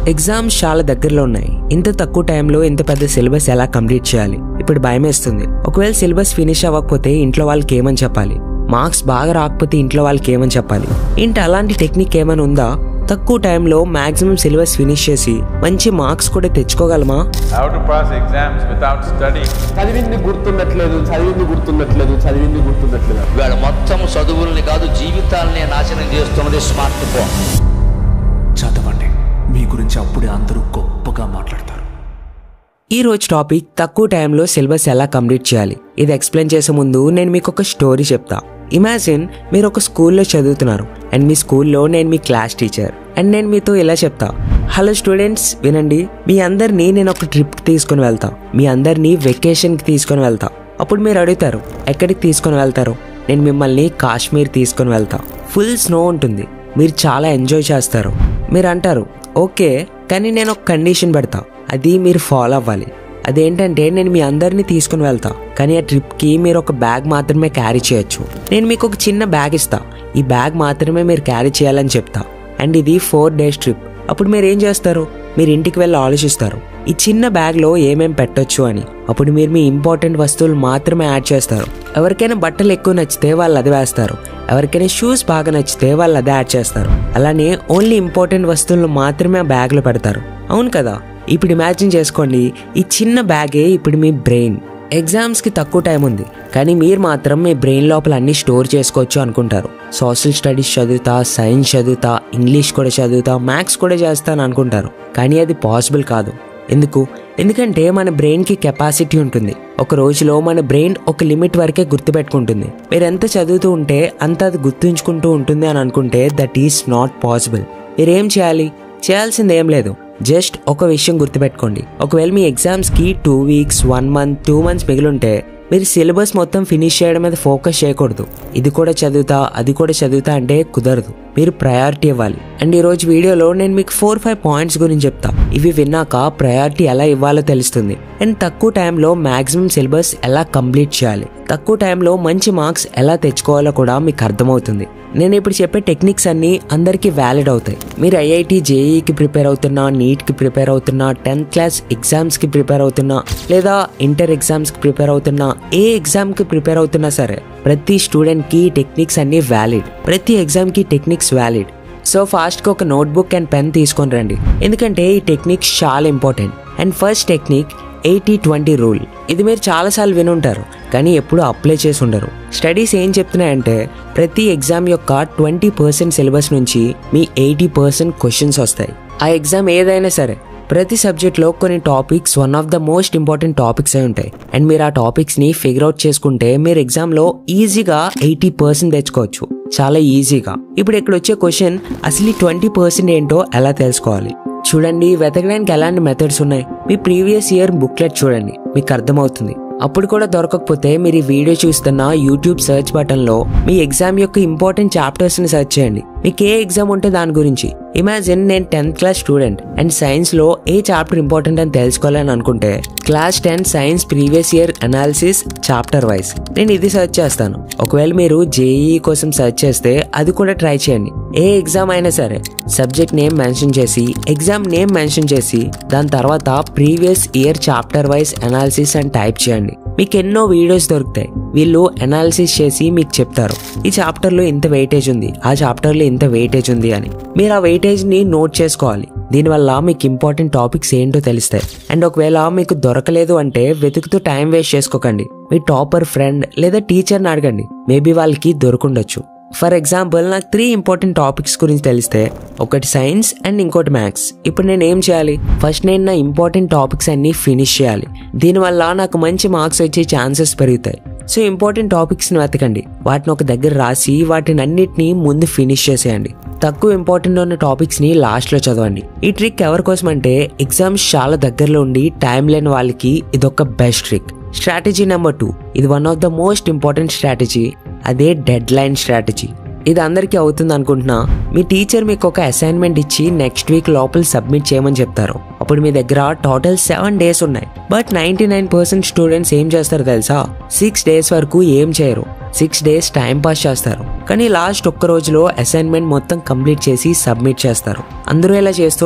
Exams చాలా దగ్గరలో ఉన్నాయి ఇంత తక్కువ టైంలో ఇంత పెద్ద సిలబస్ ఎలా కంప్లీట్ చేయాలి ఇప్పుడు భయమేస్తుంది ఒకవేళ సిలబస్ ఫినిష్ అవ్వకపోతే ఇంట్లో వాళ్ళకి ఏమని చెప్పాలి మార్క్స్ బాగా రాకపోతే ఇంట్లో వాళ్ళకి ఏమని చెప్పాలి ఏంటి అలాంటి టెక్నిక్ ఏమైనా ఉందా తక్కువ టైంలో మాక్సిమం సిలబస్ ఫినిష్ చేసి మంచి మార్క్స్ కూడా తెచ్చుకోగలమా How to pass exams without studying. చదివింది గుర్తుండట్లేదు చదివింది గుర్తుండట్లేదు చదివింది గుర్తుండట్లేదు ఇవాళ మొత్తం చదువుల్ని కాదు జీవితాలనే నాశనం చేస్తున్నది స్మార్ట్ ఫోన్ చదవండి మీ గురించి అప్పుడే అందరూ గొప్పగా మాట్లాడతారు ఈ రోజు టాపిక్ తక్కువ టైంలో సిలబస్ ఎలా కంప్లీట్ చేయాలి ఇది ఎక్స్ప్లెయిన్ చేసే ముందు నేను మీకు ఒక స్టోరీ చెప్తా ఇమాజిన్ మీరు ఒక స్కూల్లో చదువుతున్నారు అండ్ మీ స్కూల్లో నేను మీ క్లాస్ టీచర్ అండ్ నేను మీతో ఇలా చెప్తా హలో స్టూడెంట్స్ వినండి మీ అందరినీ నేను ఒక ట్రిప్కి తీసుకొని వెళ్తా మీ అందరినీ వెకేషన్కి తీసుకొని వెళ్తా అప్పుడు మీరు అడుగుతారు ఎక్కడికి తీసుకొని వెళ్తారు నేను మిమ్మల్ని కాశ్మీర్ తీసుకొని వెళ్తా ఫుల్ స్నో ఉంటుంది మీరు చాలా ఎంజాయ్ చేస్తారు మీరు అంటారు ఓకే కానీ నేను ఒక కండిషన్ పెడతా అది మీరు ఫాలో అవ్వాలి అదేంటంటే నేను మీ అందరినీ తీసుకుని వెళ్తా కానీ ఆ ట్రిప్కి మీరు ఒక బ్యాగ్ మాత్రమే క్యారీ చేయొచ్చు నేను మీకు ఒక చిన్న బ్యాగ్ ఇస్తా ఈ బ్యాగ్ మాత్రమే మీరు క్యారీ చేయాలని చెప్తా అండ్ ఇది ఫోర్ డేస్ ట్రిప్ అప్పుడు మీరు ఏం చేస్తారు మీరు ఇంటికి వెళ్ళి ఆలోచిస్తారు ఈ చిన్న బ్యాగ్లో ఏమేం పెట్టొచ్చు అని అప్పుడు మీరు మీ ఇంపార్టెంట్ వస్తువులు మాత్రమే యాడ్ చేస్తారు ఎవరికైనా బట్టలు ఎక్కువ నచ్చితే వాళ్ళు అది వేస్తారు ఎవరికైనా షూస్ బాగా నచ్చితే వాళ్ళు అదే యాడ్ చేస్తారు అలానే ఓన్లీ ఇంపార్టెంట్ వస్తువులను మాత్రమే ఆ బ్యాగ్లో పెడతారు అవును కదా ఇప్పుడు ఇమాజిన్ చేసుకోండి ఈ చిన్న బ్యాగే ఇప్పుడు మీ బ్రెయిన్ ఎగ్జామ్స్కి తక్కువ టైం ఉంది కానీ మీరు మాత్రం మీ బ్రెయిన్ లోపల అన్ని స్టోర్ చేసుకోవచ్చు అనుకుంటారు సోషల్ స్టడీస్ చదువుతా సైన్స్ చదువుతా ఇంగ్లీష్ కూడా చదువుతా మ్యాథ్స్ కూడా చేస్తాను అనుకుంటారు కానీ అది పాసిబుల్ కాదు ఎందుకు ఎందుకంటే మన బ్రెయిన్కి కెపాసిటీ ఉంటుంది ఒక రోజులో మన బ్రెయిన్ ఒక లిమిట్ వరకే గుర్తుపెట్టుకుంటుంది మీరు ఎంత చదువుతూ ఉంటే అంత అది గుర్తుంచుకుంటూ ఉంటుంది అని అనుకుంటే దట్ ఈస్ నాట్ పాసిబుల్ మీరేం చేయాలి చేయాల్సింది ఏం లేదు జస్ట్ ఒక విషయం గుర్తుపెట్టుకోండి ఒకవేళ మీ ఎగ్జామ్స్కి two weeks one month two months మిగిలింటే మీరు సిలబస్ మొత్తం ఫినిష్ చేయడం మీద ఫోకస్ చేయకూడదు ఇది కూడా చదువుతా అది కూడా చదువుతా అంటే కుదరదు మీరు ప్రయారిటీ ఇవ్వాలి అండ్ ఈ రోజు వీడియోలో నేను మీకు ఫోర్ ఫైవ్ పాయింట్స్ గురించి చెప్తా ఇవి విన్నాక ప్రయారిటీ ఎలా ఇవ్వాలో తెలుస్తుంది అండ్ తక్కువ టైంలో మాక్సిమం సిలబస్ ఎలా కంప్లీట్ చేయాలి తక్కువ టైంలో మంచి మార్క్స్ ఎలా తెచ్చుకోవాలో కూడా మీకు అర్థమవుతుంది నేను ఇప్పుడు చెప్పే టెక్నిక్స్ అన్ని అందరికీ వ్యాలిడ్ అవుతాయి మీరు ఐఐటి జేఈకి ప్రిపేర్ అవుతున్నా నీట్కి ప్రిపేర్ అవుతున్నా టెన్త్ క్లాస్ ఎగ్జామ్స్కి ప్రిపేర్ అవుతున్నా లేదా ఇంటర్ ఎగ్జామ్స్కి ప్రిపేర్ అవుతున్నా ఏ ఎగ్జామ్కి ప్రిపేర్ అవుతున్నా సరే ప్రతి స్టూడెంట్కి టెక్నిక్స్ అన్ని వ్యాలిడ్ ప్రతి ఎగ్జామ్కి టెక్నిక్స్ వ్యాలిడ్ సో ఫాస్ట్గా ఒక నోట్బుక్ అండ్ పెన్ తీసుకొని రండి ఎందుకంటే ఈ టెక్నిక్స్ చాలా important and first technique eighty twenty rule ఇది మీరు చాలాసార్లు వినుంటారు కానీ ఎప్పుడూ అప్లై చేసి ఉండరు స్టడీస్ ఏం చెప్తున్నాయంటే ప్రతి ఎగ్జామ్ యొక్క ట్వంటీ పర్సెంట్ సిలబస్ నుంచి మీ ఎయిటీ పర్సెంట్ క్వశ్చన్స్ వస్తాయి ఆ ఎగ్జామ్ ఏదైనా సరే ప్రతి సబ్జెక్ట్లో కొన్ని topics one of the most important topics అయి ఉంటాయి అండ్ మీరు ఆ టాపిక్స్ని ఫిగర్ అవుట్ చేసుకుంటే మీరు ఎగ్జామ్లో ఈజీగా ఎయిటీ పర్సెంట్ తెచ్చుకోవచ్చు చాలా ఈజీగా ఇప్పుడు ఇక్కడ వచ్చే క్వశ్చన్ అసలు ఈ ట్వంటీ పర్సెంట్ ఏంటో ఎలా తెలుసుకోవాలి చూడండి వెతకడానికి ఎలాంటి మెథడ్స్ ఉన్నాయి మీ ప్రీవియస్ ఇయర్ బుక్లెట్ చూడండి మీకు అర్థమవుతుంది అప్పుడు కూడా దొరకకపోతే మీరు ఈ వీడియో చూస్తున్న యూట్యూబ్ సెర్చ్ బటన్ లో మీ ఎగ్జామ్ యొక్క ఇంపార్టెంట్ చాప్టర్స్ ని సెర్చ్ చేయండి మీకు ఏ ఎగ్జామ్ ఉంటే దాని గురించి ఇమాజిన్ నేను tenth class student and science లో ఏ చాప్టర్ ఇంపార్టెంట్ అని తెలుసుకోవాలని అనుకుంటే class ten science previous year analysis chapter wise నేను ఇది సెర్చ్ చేస్తాను ఒకవేళ మీరు జేఈ కోసం సెర్చ్ చేస్తే అది కూడా ట్రై చేయండి ఏ ఎగ్జామ్ అయినా సరే సబ్జెక్ట్ నేమ్ మెన్షన్ చేసి ఎగ్జామ్ నేమ్ మెన్షన్ చేసి దాని తర్వాత previous year chapter wise analysis అని టైప్ చేయండి మీకు ఎన్నో వీడియోస్ దొరుకుతాయి వీళ్ళు అనాలిసిస్ చేసి మీకు చెప్తారు ఈ చాప్టర్లో ఇంత వెయిటేజ్ ఉంది ఆ చాప్టర్లో ఇంత వెయిటేజ్ ఉంది అని మీరు ఆ వెయిటేజ్ని నోట్ చేసుకోవాలి దీనివల్ల మీకు ఇంపార్టెంట్ టాపిక్స్ ఏంటో తెలుస్తాయి అండ్ ఒకవేళ మీకు దొరకలేదు అంటే వెతుకుతూ టైం వేస్ట్ చేసుకోకండి మీ టాపర్ ఫ్రెండ్ లేదా టీచర్ని అడగండి మేబీ వాళ్ళకి దొరకుండొచ్చు ఫర్ ఎగ్జాంపుల్ నాకు త్రీ ఇంపార్టెంట్ టాపిక్స్ గురించి తెలిస్తే ఒకటి సైన్స్ అండ్ ఇంకోటి మ్యాథ్స్ ఇప్పుడు నేను ఏం చేయాలి ఫస్ట్ నేను నా ఇంపార్టెంట్ టాపిక్స్ అన్ని ఫినిష్ చేయాలి దీనివల్ల నాకు మంచి మార్క్స్ వచ్చే ఛాన్సెస్ పెరుగుతాయి సో ఇంపార్టెంట్ టాపిక్స్ని వెతకండి వాటిని ఒక దగ్గర రాసి వాటిని అన్నిటిని ముందు ఫినిష్ చేసేయండి తక్కువ ఇంపార్టెంట్ ఉన్న టాపిక్స్ని లాస్ట్లో చదవండి ఈ ట్రిక్ ఎవరి కోసం అంటే ఎగ్జామ్స్ చాలా దగ్గరలో ఉండి టైం లేని వాళ్ళకి ఇదొక best trick strategy number two ఇది one of the most important strategy అదే డెడ్ లైన్ స్ట్రాటజీ ఇది అందరికీ అవుతుంది అనుకుంటున్నా మీ టీచర్ మీకు ఒక అసైన్మెంట్ ఇచ్చి నెక్స్ట్ వీక్ లోపల సబ్మిట్ చేయమని చెప్తారు అప్పుడు మీ దగ్గర టోటల్ సెవెన్ డేస్ ఉన్నాయి but ninety nine percent students ఏం చేస్తారు తెలుసా సిక్స్ డేస్ వరకు ఏం చేయరు సిక్స్ డేస్ టైం పాస్ చేస్తారు కానీ లాస్ట్ ఒక్క రోజులో అసైన్మెంట్ మొత్తం కంప్లీట్ చేసి సబ్మిట్ చేస్తారు అందరూ ఇలా చేస్తూ ఉంటారు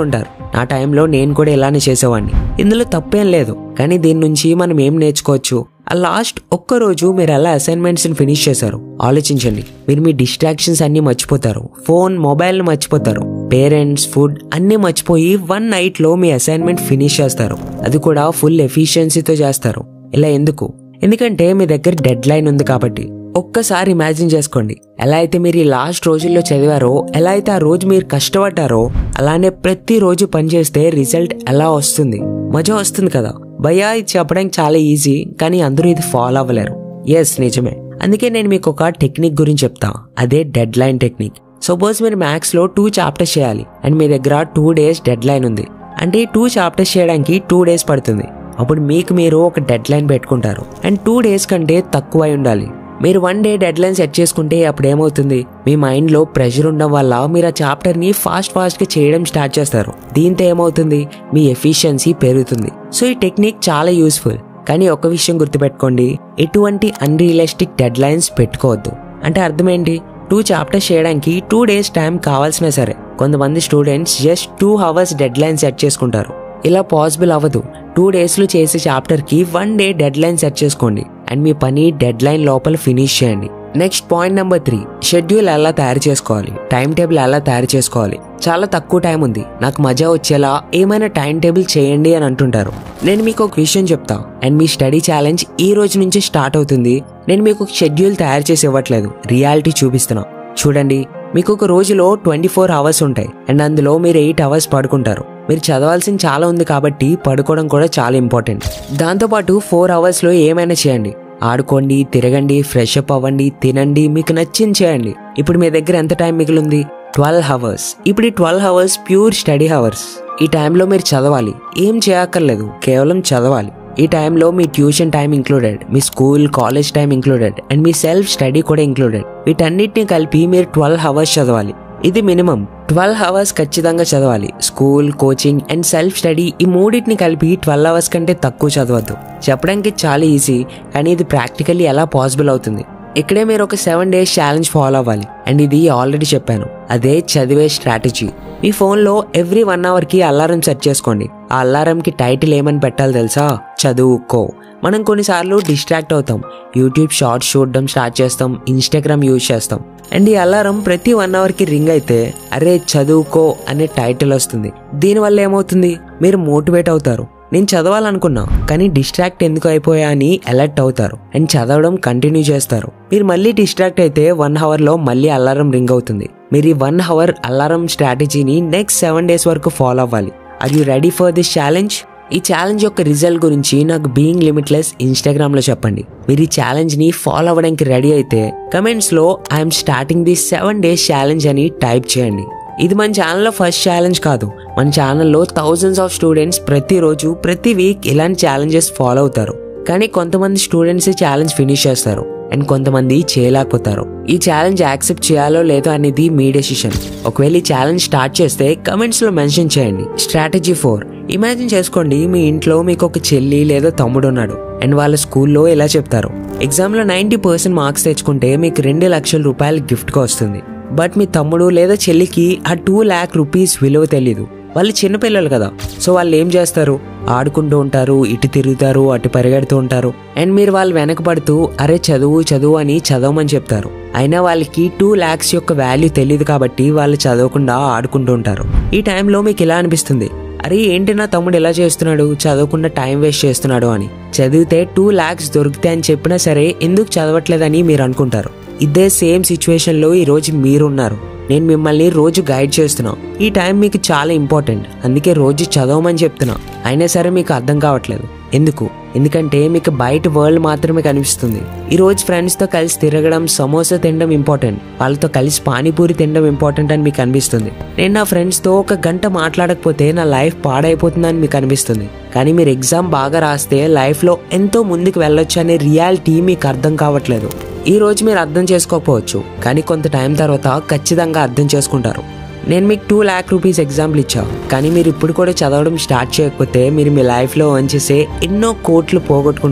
నా టైంలో నేను కూడా ఇలానే చేసేవాడిని ఇందులో తప్పేం లేదు కానీ దీని నుంచి మనం ఏం నేర్చుకోవచ్చు ఆ లాస్ట్ ఒక్క రోజు మీరు ఎలా అసైన్మెంట్స్ ఫినిష్ చేశారు ఆలోచించండి మీరు మీ డిస్ట్రాక్షన్స్ అన్ని మర్చిపోతారు ఫోన్ మొబైల్ మర్చిపోతారు పేరెంట్స్ ఫుడ్ అన్ని మర్చిపోయి వన్ నైట్ లో మీ అసైన్మెంట్ ఫినిష్ చేస్తారు అది కూడా ఫుల్ ఎఫిషియన్సీతో చేస్తారు ఇలా ఎందుకు ఎందుకంటే మీ దగ్గర డెడ్ లైన్ ఉంది కాబట్టి ఒక్కసారి ఇమాజిన్ చేసుకోండి ఎలా అయితే మీరు ఈ లాస్ట్ రోజుల్లో చదివారో ఎలా అయితే ఆ రోజు మీరు కష్టపడ్డారో అలానే ప్రతి రోజు పనిచేస్తే రిజల్ట్ ఎలా వస్తుంది మజా వస్తుంది కదా భయ్యా ఇది చెప్పడానికి చాలా ఈజీ కానీ అందరూ ఇది ఫాలో అవ్వలేరు ఎస్ నిజమే అందుకే నేను మీకు ఒక టెక్నిక్ గురించి చెప్తా అదే డెడ్ లైన్ టెక్నిక్ సపోజ్ మీరు మ్యాథ్స్ లో టూ చాప్టర్స్ చేయాలి అండ్ మీ దగ్గర టూ డేస్ డెడ్ లైన్ ఉంది అంటే ఈ టూ చాప్టర్స్ చేయడానికి టూ డేస్ పడుతుంది అప్పుడు మీకు మీరు ఒక డెడ్ లైన్ పెట్టుకుంటారు అండ్ టూ డేస్ కంటే తక్కువ అయి ఉండాలి మీరు one day deadline set చేసుకుంటే అప్పుడు ఏమవుతుంది మీ మైండ్ లో ప్రెషర్ ఉండడం వల్ల మీరు ఆ చాప్టర్ ని ఫాస్ట్ ఫాస్ట్ గా చేయడం స్టార్ట్ చేస్తారు దీంతో ఏమవుతుంది మీ ఎఫిషియన్సీ పెరుగుతుంది సో ఈ టెక్నిక్ చాలా యూస్ఫుల్ కానీ ఒక విషయం గుర్తుపెట్టుకోండి ఎటువంటి అన్రియలిస్టిక్ డెడ్ లైన్స్ పెట్టుకోవద్దు అంటే అర్థం ఏంటి టూ చాప్టర్స్ చేయడానికి టూ డేస్ టైం కావాల్సినా సరే కొంతమంది students just two hours deadline set చేసుకుంటారు ఇలా పాసిబుల్ అవ్వదు టూ డేస్లో చేసే చాప్టర్కి one day deadline set చేసుకోండి అండ్ మీ పని డెడ్ లైన్ లోపల ఫినిష్ చేయండి next point number three schedule ఎలా తయారు చేసుకోవాలి టైం టేబుల్ ఎలా తయారు చేసుకోవాలి చాలా తక్కువ టైం ఉంది నాకు మజా వచ్చేలా ఏమైనా టైం టేబుల్ చేయండి అని అంటుంటారు నేను మీకు ఒక విషయం చెప్తా అండ్ మీ స్టడీ ఛాలెంజ్ ఈ రోజు నుంచి స్టార్ట్ అవుతుంది నేను మీకు ఒక షెడ్యూల్ తయారు చేసి ఇవ్వట్లేదు రియాలిటీ చూపిస్తున్నా చూడండి మీకు ఒక రోజులో ట్వంటీ ఫోర్ అవర్స్ ఉంటాయి అండ్ అందులో మీరు ఎయిట్ అవర్స్ పడుకుంటారు మీరు చదవాల్సిన చాలా ఉంది కాబట్టి పడుకోవడం కూడా చాలా ఇంపార్టెంట్ దాంతోపాటు ఫోర్ అవర్స్లో ఏమైనా చేయండి ఆడుకోండి తిరగండి ఫ్రెష్ అప్ అవ్వండి తినండి మీకు నచ్చింది చేయండి ఇప్పుడు మీ దగ్గర ఎంత టైం మిగిలింది ట్వెల్వ్ అవర్స్ ఇప్పుడు ఈ twelve hours pure study hours ఈ టైంలో మీరు చదవాలి ఏం చేయక్కర్లేదు కేవలం చదవాలి ఈ టైంలో మీ ట్యూషన్ టైం ఇంక్లూడెడ్ మీ school college time included and మీ సెల్ఫ్ స్టడీ కూడా ఇంక్లూడెడ్ వీటన్నిటిని కలిపి మీరు ట్వెల్వ్ అవర్స్ చదవాలి ఇది మినిమం ట్వెల్వ్ అవర్స్ ఖచ్చితంగా చదవాలి school coaching and self study ఈ మూడింటిని కలిపి ట్వెల్వ్ అవర్స్ కంటే తక్కువ చదవద్దు చెప్పడానికి చాలా ఈజీ కానీ ఇది ప్రాక్టికల్లీ ఎలా పాసిబుల్ అవుతుంది ఇక్కడే మీరు ఒక సెవెన్ డేస్ ఛాలెంజ్ ఫాలో అవ్వాలి అండ్ ఇది ఆల్రెడీ చెప్పాను అదే చదివే స్ట్రాటజీ మీ ఫోన్లో ఎవ్రీ వన్ అవర్కి అలారం సెట్ చేసుకోండి ఆ అలారంకి టైటిల్ ఏమని పెట్టాలి తెలుసా చదువుకో మనం కొన్నిసార్లు డిస్ట్రాక్ట్ అవుతాం యూట్యూబ్ షార్ట్స్ చూడడం స్టార్ట్ చేస్తాం ఇన్స్టాగ్రామ్ యూజ్ చేస్తాం అండ్ ఈ అలారం ప్రతి వన్ అవర్కి రింగ్ అయితే అరే చదువుకో అనే టైటిల్ వస్తుంది దీనివల్ల ఏమవుతుంది మీరు మోటివేట్ అవుతారు నేను చదవాలనుకున్నా కానీ డిస్ట్రాక్ట్ ఎందుకు అయిపోయా అని అలర్ట్ అవుతారు అండ్ చదవడం కంటిన్యూ చేస్తారు మీరు మళ్ళీ డిస్ట్రాక్ట్ అయితే వన్ అవర్లో మళ్ళీ అలారం రింగ్ అవుతుంది మీరు ఈ వన్ అవర్ అలారం స్ట్రాటజీని నెక్స్ట్ సెవెన్ డేస్ వరకు ఫాలో అవ్వాలి are you ready for this challenge ఈ ఛాలెంజ్ యొక్క రిజల్ట్ గురించి నాకు బీయింగ్ లిమిట్లెస్ ఇన్స్టాగ్రామ్ లో చెప్పండి మీరు ఈ ఛాలెంజ్ ని ఫాలో అవ్వడానికి రెడీ అయితే కమెంట్స్ లో I'm starting the seven days challenge అని టైప్ చేయండి ఇది మన ఛానల్లో ఫస్ట్ ఛాలెంజ్ కాదు మన ఛానల్లో థౌజండ్స్ ఆఫ్ స్టూడెంట్స్ ప్రతిరోజు ప్రతి వీక్ ఇలాంటి ఛాలెంజెస్ ఫాలో అవుతారు కానీ కొంతమంది స్టూడెంట్స్ ఛాలెంజ్ ఫినిష్ చేస్తారు అండ్ కొంతమంది చేయలేకపోతారు ఈ ఛాలెంజ్ యాక్సెప్ట్ చేయాలో లేదో అనేది మీ డెసిషన్ ఒకవేళ ఈ ఛాలెంజ్ స్టార్ట్ చేస్తే కమెంట్స్ లో మెన్షన్ చేయండి స్ట్రాటజీ ఫోర్ ఇమాజిన్ చేసుకోండి మీ ఇంట్లో మీకు ఒక చెల్లి లేదా తమ్ముడు ఉన్నాడు అండ్ వాళ్ళ స్కూల్లో ఇలా చెప్తారు ఎగ్జామ్ లో నైన్టీ పర్సెంట్ మార్క్స్ తెచ్చుకుంటే మీకు రెండు లక్షల రూపాయలు గిఫ్ట్ గా వస్తుంది బట్ మీ తమ్ముడు లేదా చెల్లికి ఆ టూ ల్యాక్ రూపీస్ విలువ తెలీదు వాళ్ళు చిన్నపిల్లలు కదా సో వాళ్ళు ఏం చేస్తారు ఆడుకుంటూ ఉంటారు ఇటు తిరుగుతారు అటు పరిగెడుతూ ఉంటారు అండ్ మీరు వాళ్ళు వెనకబడుతూ అరే చదువు చదువు అని చదవమని చెప్తారు అయినా వాళ్ళకి టూ ల్యాక్స్ యొక్క వాల్యూ తెలియదు కాబట్టి వాళ్ళు చదవకుండా ఆడుకుంటూ ఉంటారు ఈ టైంలో మీకు ఇలా అనిపిస్తుంది అరే ఏంటి నా తమ్ముడు ఇలా చేస్తున్నాడు చదవకుండా టైం వేస్ట్ చేస్తున్నాడు అని చదివితే టూ ల్యాక్స్ దొరికితే అని చెప్పినా సరే ఎందుకు చదవట్లేదని మీరు అనుకుంటారు ఇదే సేమ్ సిచ్యువేషన్ లో ఈ రోజు మీరున్నారు నేను మిమ్మల్ని రోజు గైడ్ చేస్తున్నా ఈ టైం మీకు చాలా ఇంపార్టెంట్ అందుకే రోజు చదవమని చెప్తున్నా అయినా సరే మీకు అర్థం కావట్లేదు ఎందుకు ఎందుకంటే మీకు బయట వరల్డ్ మాత్రమే కనిపిస్తుంది ఈ రోజు ఫ్రెండ్స్ తో కలిసి తిరగడం సమోసా తినడం ఇంపార్టెంట్ వాళ్ళతో కలిసి పానీపూరి తినడం ఇంపార్టెంట్ అని మీకు అనిపిస్తుంది నేను నా ఫ్రెండ్స్ తో ఒక గంట మాట్లాడకపోతే నా లైఫ్ పాడైపోతుందని మీకు అనిపిస్తుంది కానీ మీరు ఎగ్జామ్ బాగా రాస్తే లైఫ్ లో ఎంతో ముందుకు వెళ్ళొచ్చు అనే రియాలిటీ మీకు అర్థం కావట్లేదు ఈ రోజు మీరు అర్థం చేసుకోకపోవచ్చు కానీ కొంత టైం తర్వాత ఖచ్చితంగా అర్థం చేసుకుంటారు నేను మీకు టూ ల్యాక్ రూపీస్ ఎగ్జాంపుల్ ఇచ్చా కానీ మీరు ఇప్పుడు కూడా చదవడం స్టార్ట్ చేయకపోతే మీరు మీ లైఫ్లో ఎర్న్ చేసే ఎన్నో కోట్లు పోగొట్టుకుంటారు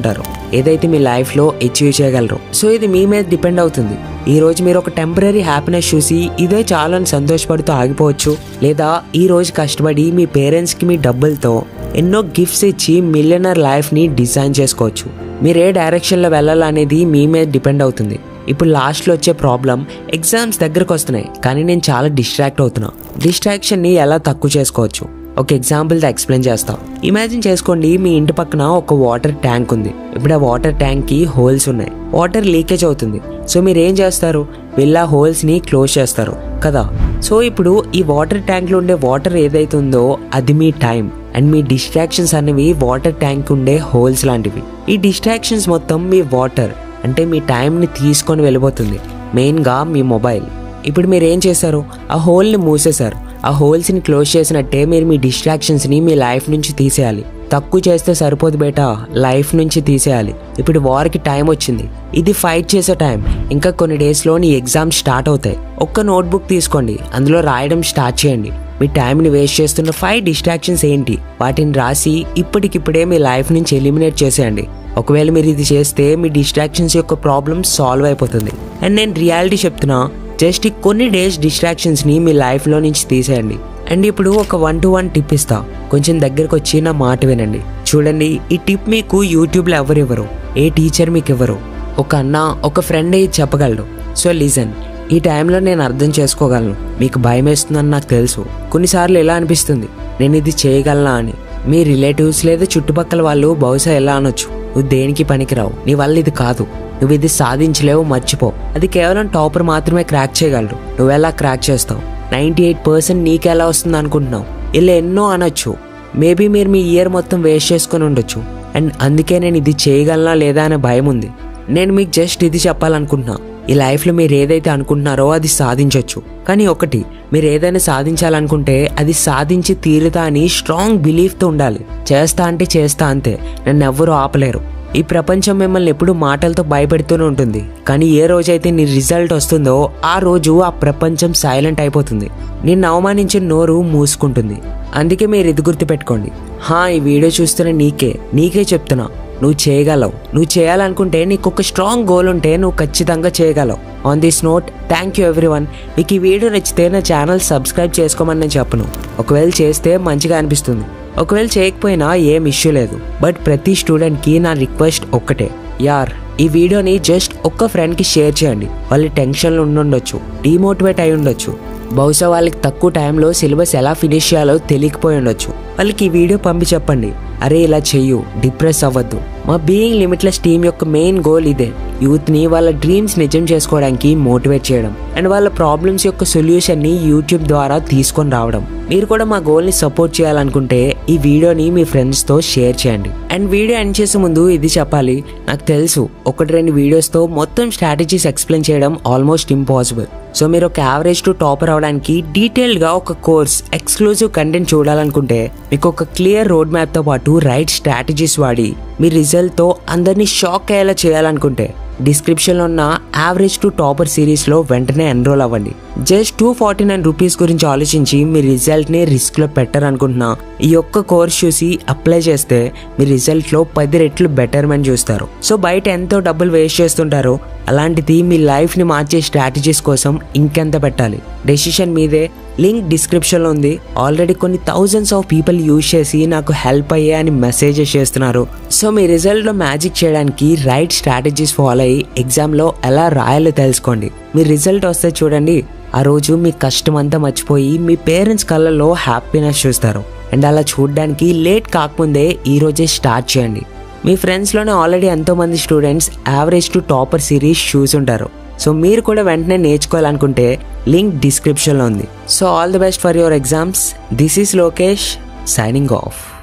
ఏదైతే మీ లైఫ్లో అచీవ్ చేయగలరో సో ఇది మీ మీద డిపెండ్ అవుతుంది ఈ రోజు మీరు ఒక టెంపరీ హ్యాపీనెస్ చూసి ఇదే చాలా అని సంతోషపడుతూ ఆగిపోవచ్చు లేదా ఈ రోజు కష్టపడి మీ పేరెంట్స్కి మీ డబ్బులతో ఎన్నో గిఫ్ట్స్ ఇచ్చి మిలియనర్ లైఫ్ని డిజైన్ చేసుకోవచ్చు మీరు ఏ డైరెక్షన్లో వెళ్ళాలనేది మీ మీద డిపెండ్ అవుతుంది ఇప్పుడు లాస్ట్లో వచ్చే ప్రాబ్లం ఎగ్జామ్స్ దగ్గరకు వస్తున్నాయి కానీ నేను చాలా డిస్ట్రాక్ట్ అవుతున్నా డిస్ట్రాక్షన్ని ఎలా తక్కువ చేసుకోవచ్చు ఒక ఎగ్జాంపుల్తో ఎక్స్ప్లెయిన్ చేస్తాం ఇమాజిన్ చేసుకోండి మీ ఇంటి పక్కన ఒక వాటర్ ట్యాంక్ ఉంది ఇప్పుడు ఆ వాటర్ ట్యాంక్కి హోల్స్ ఉన్నాయి వాటర్ లీకేజ్ అవుతుంది సో మీరు ఏం చేస్తారు వెళ్ళి ఆ హోల్స్ని క్లోజ్ చేస్తారు కదా సో ఇప్పుడు ఈ వాటర్ ట్యాంక్లో ఉండే వాటర్ ఏదైతే ఉందో అది మీ టైం అండ్ మీ డిస్ట్రాక్షన్స్ అనేవి వాటర్ ట్యాంక్ ఉండే హోల్స్ లాంటివి ఈ డిస్ట్రాక్షన్స్ మొత్తం మీ వాటర్ అంటే మీ టైంని తీసుకొని వెళ్ళిపోతుంది మెయిన్గా మీ మొబైల్ ఇప్పుడు మీరు ఏం చేశారు ఆ హోల్ని మూసేశారు ఆ హోల్స్ని క్లోజ్ చేసినట్టే మీరు మీ డిస్ట్రాక్షన్స్ని మీ లైఫ్ నుంచి తీసేయాలి తక్కువ చేస్తే సరిపోదు బేటా లైఫ్ నుంచి తీసేయాలి ఇప్పుడు వార్కి టైం వచ్చింది ఇది ఫైట్ చేసే టైం ఇంకా కొన్ని డేస్లో నీ ఎగ్జామ్స్ స్టార్ట్ అవుతాయి ఒక్క నోట్బుక్ తీసుకోండి అందులో రాయడం స్టార్ట్ చేయండి మీ టైంని వేస్ట్ చేస్తున్న ఫైవ్ డిస్ట్రాక్షన్స్ ఏంటి వాటిని రాసి ఇప్పటికిప్పుడే మీ లైఫ్ నుంచి ఎలిమినేట్ చేసేయండి ఒకవేళ మీరు ఇది చేస్తే మీ డిస్ట్రాక్షన్స్ యొక్క ప్రాబ్లమ్ సాల్వ్ అయిపోతుంది అండ్ నేను రియాలిటీ చెప్తున్నా జస్ట్ ఈ కొన్ని డేస్ డిస్ట్రాక్షన్స్ని మీ లైఫ్లో నుంచి తీసేయండి అండ్ ఇప్పుడు ఒక వన్ టు వన్ టిప్ ఇస్తా కొంచెం దగ్గరకు వచ్చి నా మాట వినండి చూడండి ఈ టిప్ మీకు యూట్యూబ్లో ఎవరు ఇవ్వరు ఏ టీచర్ మీకు ఇవ్వరు ఒక అన్న ఒక ఫ్రెండ్ ఇది చెప్పగలడు సో లిజన్ ఈ టైంలో నేను అర్థం చేసుకోగలను మీకు భయం వేస్తుందని నాకు తెలుసు కొన్నిసార్లు ఎలా అనిపిస్తుంది నేను ఇది చేయగలనా అని మీ రిలేటివ్స్ లేదా చుట్టుపక్కల వాళ్ళు బహుశా ఎలా అనొచ్చు నువ్వు దేనికి పనికిరావు నీ వల్ల ఇది కాదు నువ్వు ఇది సాధించలేవు మర్చిపో అది కేవలం టాపర్ మాత్రమే క్రాక్ చేయగలరు నువ్వెలా క్రాక్ చేస్తావు నైంటీ ఎయిట్ పర్సెంట్ నీకెలా వస్తుంది అనుకుంటున్నావు ఇలా ఎన్నో అనొచ్చు మేబీ మీరు మీ ఇయర్ మొత్తం వేస్ట్ చేసుకొని ఉండొచ్చు అండ్ అందుకే నేను ఇది చేయగలనా లేదా అనే భయం ఉంది నేను మీకు జస్ట్ ఇది చెప్పాలనుకుంటున్నా ఈ లైఫ్లో మీరు ఏదైతే అనుకుంటున్నారో అది సాధించవచ్చు కానీ ఒకటి మీరు ఏదైనా సాధించాలనుకుంటే అది సాధించి తీరుతా అని స్ట్రాంగ్ బిలీఫ్తో ఉండాలి చేస్తా అంటే చేస్తా అంతే నన్ను ఎవ్వరూ ఆపలేరు ఈ ప్రపంచం మిమ్మల్ని ఎప్పుడు మాటలతో భయపెడుతూనే ఉంటుంది కానీ ఏ రోజైతే నీ రిజల్ట్ వస్తుందో ఆ రోజు ఆ ప్రపంచం సైలెంట్ అయిపోతుంది నిన్ను అవమానించిన నోరు మూసుకుంటుంది అందుకే మీరు ఇది గుర్తుపెట్టుకోండి హా ఈ వీడియో చూస్తున్న నీకే నీకే చెప్తున్నా నువ్వు చేయగలవు నువ్వు చేయాలనుకుంటే నీకు ఒక స్ట్రాంగ్ గోల్ ఉంటే నువ్వు ఖచ్చితంగా చేయగలవు on this note thank you everyone మీకు ఈ వీడియో నచ్చితే నా ఛానల్ సబ్స్క్రైబ్ చేసుకోమని నేను చెప్పను ఒకవేళ చేస్తే మంచిగా అనిపిస్తుంది ఒకవేళ చేయకపోయినా ఏం ఇష్యూ లేదు బట్ ప్రతి స్టూడెంట్కి నా రిక్వెస్ట్ ఒక్కటే యార్ ఈ వీడియోని జస్ట్ ఒక్క ఫ్రెండ్కి షేర్ చేయండి వాళ్ళు టెన్షన్లో ఉండుండొచ్చు డిమోటివేట్ అయి ఉండొచ్చు బహుశా వాళ్ళకి తక్కువ టైంలో సిలబస్ ఎలా ఫినిష్ చేయాలో తెలియకపోయి ఉండొచ్చు వాళ్ళకి ఈ వీడియో పంపి చెప్పండి అరే ఇలా చెయ్యు డిప్రెస్ అవ్వద్దు మా బీయింగ్ లిమిట్లెస్ టీం యొక్క మెయిన్ గోల్ ఇదే యూత్ని వాళ్ళ డ్రీమ్స్ నిజం చేసుకోవడానికి మోటివేట్ చేయడం అండ్ వాళ్ళ ప్రాబ్లమ్స్ యొక్క సొల్యూషన్ని యూట్యూబ్ ద్వారా తీసుకొని రావడం మీరు కూడా మా గోల్ని సపోర్ట్ చేయాలనుకుంటే ఈ వీడియోని మీ ఫ్రెండ్స్తో షేర్ చేయండి అండ్ వీడియో ఎండ్ చేసే ముందు ఇది చెప్పాలి నాకు తెలుసు ఒకటి రెండు వీడియోస్తో మొత్తం స్ట్రాటజీస్ ఎక్స్ప్లెయిన్ చేయడం ఆల్మోస్ట్ ఇంపాసిబుల్ సో మీరు ఒక యావరేజ్ టు టాపర్ అవడానికి డీటెయిల్డ్గా ఒక కోర్స్ ఎక్స్క్లూజివ్ కంటెంట్ చూడాలనుకుంటే మీకు ఒక క్లియర్ రోడ్ మ్యాప్తో పాటు రైట్ స్ట్రాటజీస్ వాడి మీ రిజల్ట్తో అందరినీ షాక్ అయ్యేలా చేయాలనుకుంటే డిస్క్రిప్షన్లో ఉన్న యావరేజ్ టు టాపర్ సిరీస్లో వెంటనే ఎన్రోల్ అవ్వండి just two forty nine rupees గురించి ఆలోచించి మీ రిజల్ట్ని రిస్క్లో పెట్టారనుకుంటున్నా ఈ ఒక్క కోర్స్ చూసి అప్లై చేస్తే మీ రిజల్ట్లో పది రెట్లు బెటర్మెంట్ చూస్తారు సో బయట ఎంతో డబ్బులు వేస్ట్ చేస్తుంటారో అలాంటిది మీ లైఫ్ని మార్చే స్ట్రాటజీస్ కోసం ఇంకెంత పెట్టాలి డెసిషన్ మీదే లింక్ డిస్క్రిప్షన్లో ఉంది ఆల్రెడీ కొన్ని థౌజండ్స్ ఆఫ్ పీపుల్ యూజ్ చేసి నాకు హెల్ప్ అయ్యే అని మెసేజెస్ చేస్తున్నారు సో మీ రిజల్ట్లో మ్యాజిక్ చేయడానికి రైట్ స్ట్రాటజీస్ ఫాలో అయ్యి ఎగ్జామ్లో ఎలా రాయాలో తెలుసుకోండి మీ రిజల్ట్ వస్తే చూడండి ఆ రోజు మీ కష్టం అంతా మర్చిపోయి మీ పేరెంట్స్ కళ్ళల్లో హ్యాపీనెస్ చూస్తారు అండ్ అలా చూడడానికి లేట్ కాకముందే ఈ రోజే స్టార్ట్ చేయండి మీ ఫ్రెండ్స్లోనే ఆల్రెడీ ఎంతోమంది students average to topper series చూసి ఉంటారు సో మీరు కూడా వెంటనే నేర్చుకోవాలనుకుంటే లింక్ డిస్క్రిప్షన్లో ఉంది so all the best for your exams this is Lokesh signing of